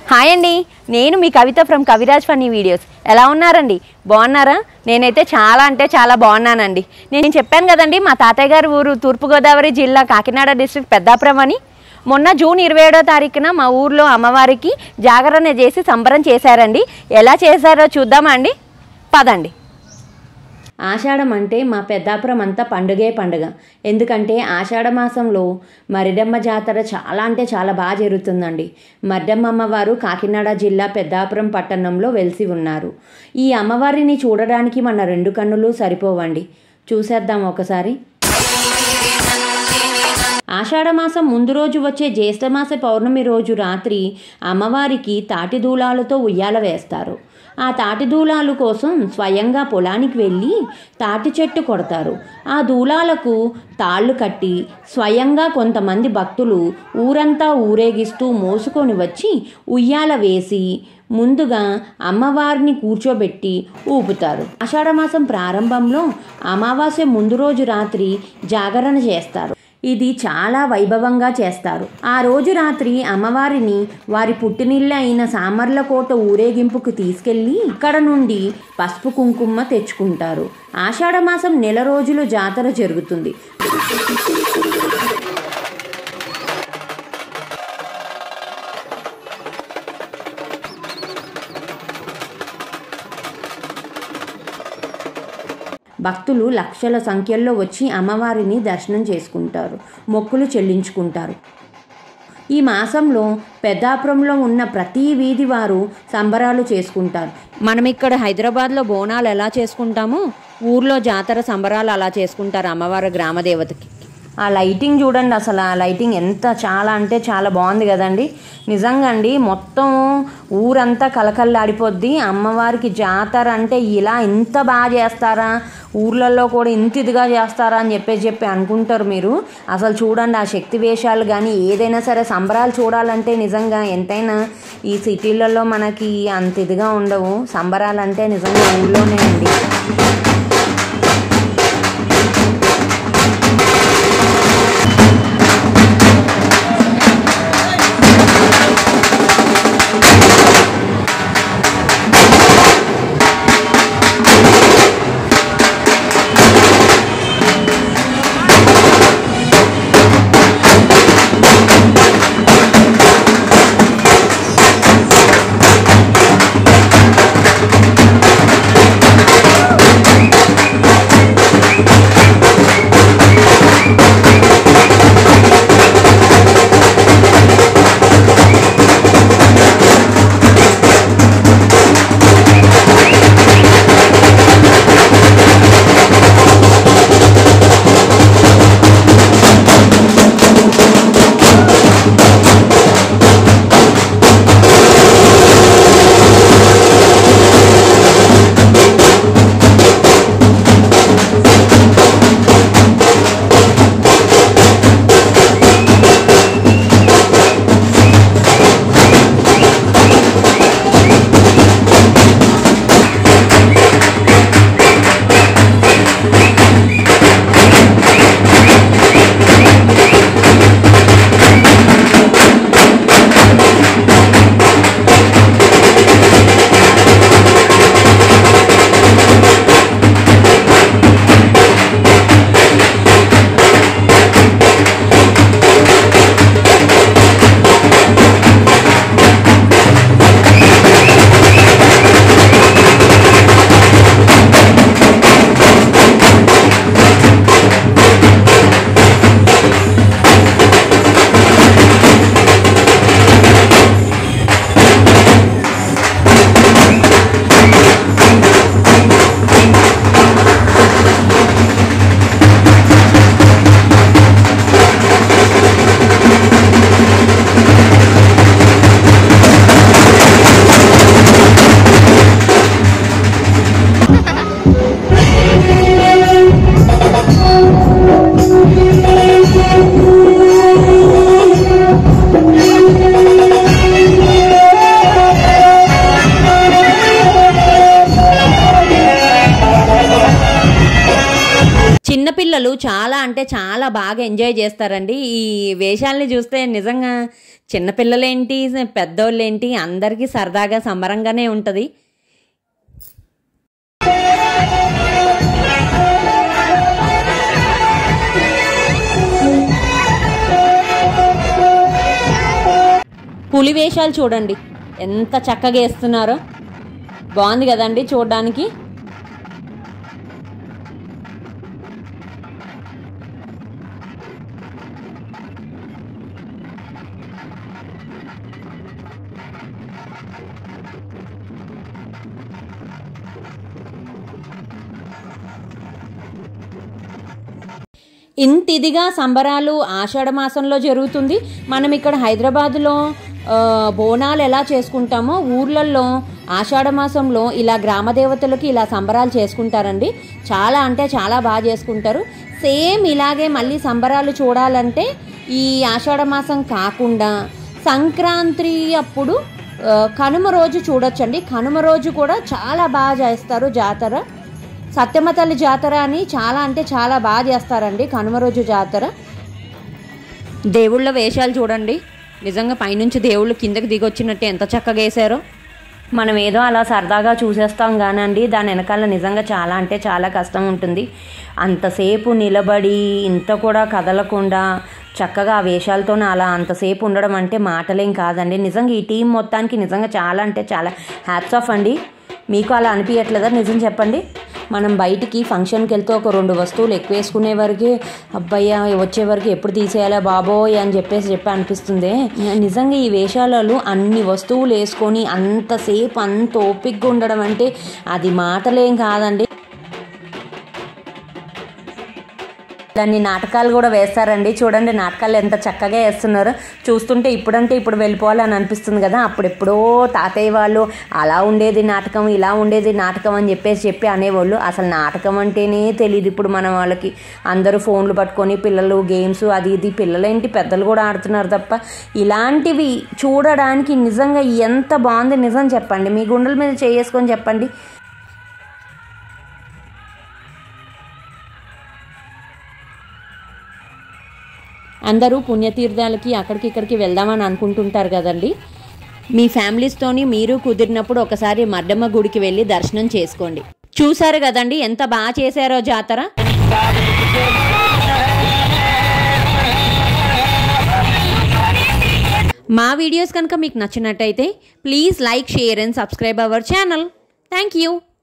hi అండి నేను మీ Kavitha from Kaviraj funny videos ఎలా ఉన్నారండి బాగున్నారా నేనైతే చాలా అంటే చాలా బాగున్నానండి నేను చెప్పాను కదండి మా తాతయ్య గారి ఊరు తూర్పుగోదావరి జిల్లా కాకినాడ డిస్ట్రిక్ట్ పెద్దాపురం అని మొన్న జూన్ ఇరవై ఏడో తారీఖున మా ఊర్లో అమ్మవారికి జాగరణ చేసి సంబరం చేశారండి ఎలా చేశారో చూద్దామా అండి పదండి ఆషాఢం అంటే మా పెద్దాపురం అంతా పండుగే పండుగ ఎందుకంటే ఆషాఢ మాసంలో మరిడమ్మ జాతర చాలా అంటే చాలా బాగా జరుగుతుందండి మరిడమ్మ అమ్మవారు కాకినాడ జిల్లా పెద్దాపురం పట్టణంలో వెలిసి ఉన్నారు ఈ అమ్మవారిని చూడడానికి మన రెండు కన్నులు సరిపోవండి చూసేద్దాం ఒకసారి ఆషాఢమాసం ముందు రోజు వచ్చే జ్యేష్ఠమాస పౌర్ణమి రోజు రాత్రి అమ్మవారికి తాటి దూలాలతో ఉయ్యాల వేస్తారు ఆ తాటి దూలాలు కోసం స్వయంగా పొలానికి వెళ్ళి తాటి చెట్టు కొడతారు ఆ దూలాలకు తాళ్ళు కట్టి స్వయంగా కొంతమంది భక్తులు ఊరంతా ఊరేగిస్తూ మోసుకొని వచ్చి ఉయ్యాల వేసి ముందుగా అమ్మవారిని కూర్చోబెట్టి ఊపుతారు ఆషాఢమాసం ప్రారంభంలో అమావాస్య ముందు రోజు రాత్రి జాగరణ చేస్తారు ఇది చాలా వైభవంగా చేస్తారు ఆ రోజు రాత్రి అమ్మవారిని వారి పుట్టినిల్లు అయిన సామర్లకోట ఊరేగింపుకు తీసుకెళ్లి ఇక్కడ నుండి పసుపు కుంకుమ తెచ్చుకుంటారు ఆషాఢమాసం నెల రోజులు జాతర జరుగుతుంది భక్తులు లక్షల సంఖ్యల్లో వచ్చి అమ్మవారిని దర్శనం చేసుకుంటారు మొక్కులు చెల్లించుకుంటారు ఈ మాసంలో పెద్దాపురంలో ఉన్న ప్రతి వీధి వారు సంబరాలు చేసుకుంటారు మనం ఇక్కడ హైదరాబాద్లో బోనాలు ఎలా చేసుకుంటామో ఊర్లో జాతర సంబరాలు అలా చేసుకుంటారు అమ్మవారి గ్రామదేవతకి ఆ లైటింగ్ చూడండి అసలు ఆ లైటింగ్ ఎంత చాలా అంటే చాలా బాగుంది కదండి నిజంగా అండి మొత్తం ఊరంతా కలకల్లాడిపోద్ది అమ్మవారికి జాతర అంటే ఇలా ఇంత బాగా చేస్తారా ఊర్లలో కూడా ఇంత ఇదిగా చేస్తారా అని చెప్పేసి చెప్పి అనుకుంటారు మీరు అసలు చూడండి ఆ శక్తి వేషాలు కానీ ఏదైనా సరే సంబరాలు చూడాలంటే నిజంగా ఎంతైనా ఈ సిటీలలో మనకి అంత ఇదిగా ఉండవు సంబరాలు అంటే నిజంగా ఊళ్ళోనే అండి చిన్నపిల్లలు చాలా అంటే చాలా బాగా ఎంజాయ్ చేస్తారండి ఈ వేషాలని చూస్తే నిజంగా చిన్నపిల్లలేంటి పెద్దోళ్ళేంటి అందరికీ సరదాగా సంబరంగానే ఉంటుంది పులి వేషాలు చూడండి ఎంత చక్కగా వేస్తున్నారో బాగుంది కదండి చూడడానికి ఇంత ఇదిగా సంబరాలు ఆషాఢ మాసంలో జరుగుతుంది మనం ఇక్కడ హైదరాబాద్లో ఆ, బోనాలు ఎలా చేసుకుంటామో ఊర్లల్లో ఆషాఢ మాసంలో ఇలా గ్రామ దేవతలకి ఇలా సంబరాలు చేసుకుంటారండి చాలా అంటే చాలా బాగా చేసుకుంటారు సేమ్ ఇలాగే మళ్ళీ సంబరాలు చూడాలంటే ఈ ఆషాఢ మాసం కాకుండా సంక్రాంతి అప్పుడు ఆ, కనుమ రోజు చూడొచ్చండి కనుమ రోజు కూడా చాలా బాగా చేస్తారు జాతర సత్యమ్మ తల్లి జాతర అని చాలా అంటే చాలా బాగా చేస్తారండి కనుమ రోజు జాతర దేవుళ్ళ వేషాలు చూడండి నిజంగా పైనుంచి దేవుళ్ళు కిందకి దిగొచ్చినట్టు ఎంత చక్కగా వేశారో మనం ఏదో అలా సరదాగా చూసేస్తాం కానండి దాని వెనకాల నిజంగా చాలా అంటే చాలా కష్టం ఉంటుంది అంతసేపు నిలబడి ఇంత కూడా కదలకుండా చక్కగా ఆ వేషాలతో అలా అంతసేపు ఉండడం అంటే మాటలేం కాదండి నిజంగా ఈ టీం మొత్తానికి నిజంగా చాలా అంటే చాలా హ్యాట్స్ ఆఫ్ అండి మీకు అలా అనిపించట్లేదా నిజం చెప్పండి మనం బయటికి ఫంక్షన్కి వెళ్తే ఒక రెండు వస్తువులు ఎక్కువ వేసుకునే వరకే అబ్బయ్య వచ్చే వరకు ఎప్పుడు తీసేయాలా బాబోయ్ అని చెప్పేసి చెప్పి అనిపిస్తుంది నిజంగా ఈ వేషాలలో అన్ని వస్తువులు వేసుకొని అంతసేపు అంత ఓపిక్గా ఉండడం అంటే అది మాటలేం కాదండి దాన్ని నాటకాలు కూడా వేస్తారండి చూడండి నాటకాలు ఎంత చక్కగా వేస్తున్నారు చూస్తుంటే ఇప్పుడంటే ఇప్పుడు వెళ్ళిపోవాలని అనిపిస్తుంది కదా అప్పుడెప్పుడో తాతయ్య వాళ్ళు అలా ఉండేది నాటకం ఇలా ఉండేది నాటకం అని చెప్పేసి చెప్పి అనేవాళ్ళు అసలు నాటకం అంటేనే తెలియదు ఇప్పుడు మన వాళ్ళకి అందరూ ఫోన్లు పట్టుకొని పిల్లలు గేమ్స్ అది ఇది పిల్లలేంటి పెద్దలు కూడా ఆడుతున్నారు తప్ప ఇలాంటివి చూడడానికి నిజంగా ఎంత బాగుంది నిజం చెప్పండి మీ గుండెల మీద చేసుకొని చెప్పండి అందరూ పుణ్యతీర్థాలకి అక్కడికి ఇక్కడికి వెళ్దామని అనుకుంటుంటారు కదండి మీ ఫ్యామిలీస్తోని మీరు కుదిరినప్పుడు ఒకసారి మడ్డమ్మ గుడికి వెళ్ళి దర్శనం చేసుకోండి చూసారు కదండి ఎంత బాగా చేశారో జాతర మా వీడియోస్ కనుక మీకు నచ్చినట్టయితే please like share and subscribe our channel thank you